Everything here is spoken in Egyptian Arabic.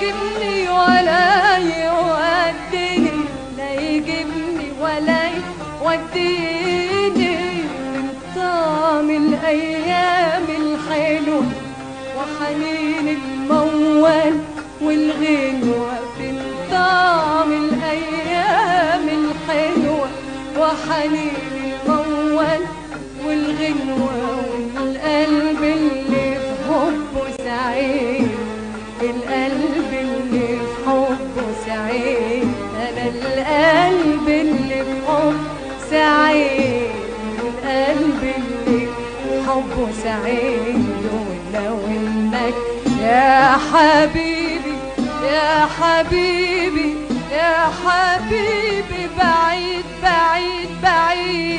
يجيبني ولا يوديني لا يجيبني ولا يوديني من طعم الأيام الحلوة وحنين الموال والغنوة من طعم الأيام الحلوة وحنين الموال والغنوة والقلب اللي في حبه سعيد القلب اللي في حبه سعيد أنا القلب اللي في حبه سعيد القلب اللي في حبه سعيد ولو إنك يا حبيبي يا حبيبي يا حبيبي بعيد بعيد بعيد